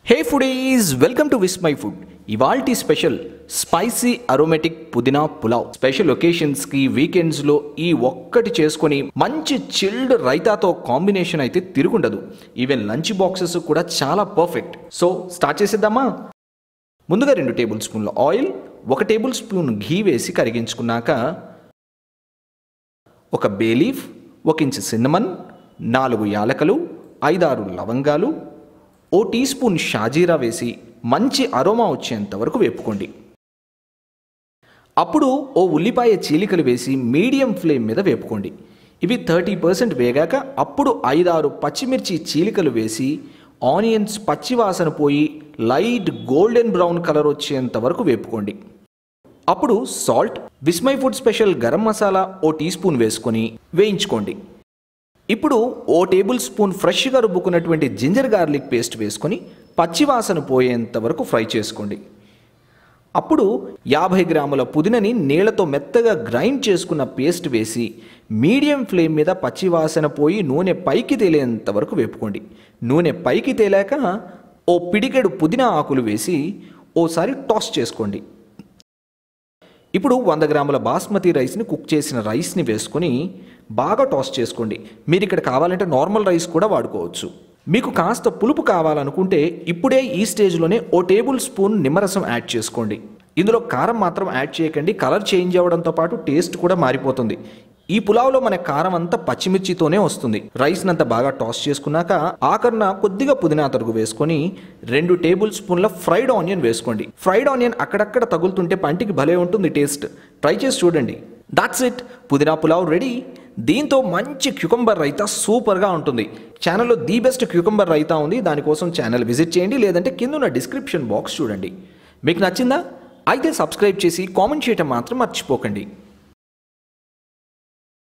hey foodies welcome to Vismai food ఇవాల్టి special spicy aromatic pudina pulao special ఒకేషన్స్కి వీకెండ్స్లో ఈ ఒక్కటి చేసుకొని మంచి చిల్డ్ రైతాతో కాంబినేషన్ అయితే తిరుగుండదు ఈవెన్ లంచ్ బాక్సెస్ కూడా చాలా పర్ఫెక్ట్ సో స్టార్ట్ చేసేద్దామా ముందుగా రెండు టేబుల్ స్పూన్ల ఆయిల్ ఒక టేబుల్ స్పూన్ ఘీ వేసి కరిగించుకున్నాక ఒక బేలీఫ్ ఒక ఇంచు సిన్నమన్ నాలుగు యాలకలు ఐదారు లవంగాలు ఓ టీ స్పూన్ షాజీరా వేసి మంచి అరోమా వచ్చేంత వరకు వేపుకోండి అప్పుడు ఓ ఉల్లిపాయ చీలికలు వేసి మీడియం ఫ్లేమ్ మీద వేపుకోండి ఇవి థర్టీ పర్సెంట్ వేగాక అప్పుడు ఐదారు పచ్చిమిర్చి చీలికలు వేసి ఆనియన్స్ పచ్చివాసన పోయి లైట్ గోల్డెన్ బ్రౌన్ కలర్ వచ్చేంత వరకు వేపుకోండి అప్పుడు salt Vismai food special garam masala ఓ టీ స్పూన్ వేసుకొని వేయించుకోండి ఇప్పుడు ఓ టేబుల్ స్పూన్ ఫ్రెష్గా రుబ్బుకున్నటువంటి జింజర్ గార్లిక్ పేస్ట్ వేసుకొని పచ్చివాసన పోయేంత వరకు ఫ్రై చేసుకోండి అప్పుడు యాభై గ్రాముల పుదీనని నీళ్లతో మెత్తగా గ్రైండ్ చేసుకున్న పేస్ట్ వేసి మీడియం ఫ్లేమ్ మీద పచ్చివాసన పోయి నూనె పైకి తేలేంత వరకు వేపుకోండి నూనె పైకి తేలాక ఓ పిడికెడు పుదీనా ఆకులు వేసి ఓసారి టాస్ చేసుకోండి ఇప్పుడు వంద గ్రాముల బాస్మతి రైస్ని కుక్ చేసిన రైస్ని వేసుకొని బాగా టాస్ చేసుకోండి మీరు ఇక్కడ కావాలంటే నార్మల్ రైస్ కూడా వాడుకోవచ్చు మీకు కాస్త పులుపు కావాలనుకుంటే ఇప్పుడే ఈ స్టేజ్లోనే ఓ టేబుల్ స్పూన్ నిమ్మరసం యాడ్ చేసుకోండి ఇందులో కారం మాత్రం యాడ్ చేయకండి కలర్ చేంజ్ అవ్వడంతో పాటు టేస్ట్ కూడా మారిపోతుంది ఈ పులావ్లో మన కారం అంతా పచ్చిమిర్చితోనే వస్తుంది రైస్ నంతా బాగా టాస్ చేసుకున్నాక ఆఖరణ కొద్దిగా పుదీనా తరుగు వేసుకొని రెండు టేబుల్ స్పూన్ల ఫ్రైడ్ ఆనియన్ వేసుకోండి ఫ్రైడ్ ఆనియన్ అక్కడక్కడ తగులుతుంటే పంటికి భలే ఉంటుంది టేస్ట్ ట్రై చేసి చూడండి దాట్స్ ఇట్ పుదీనా పులావ్ రెడీ దీంతో మంచి క్యూకంబర్ రైతా సూపర్గా ఉంటుంది ఛానల్లో ది బెస్ట్ క్యూకంబర్ రైతా ఉంది దానికోసం ఛానల్ విజిట్ చేయండి లేదంటే కింద ఉన్న డిస్క్రిప్షన్ బాక్స్ చూడండి మీకు నచ్చిందా అయితే సబ్స్క్రైబ్ చేసి కామెంట్ చేయటం మాత్రం మర్చిపోకండి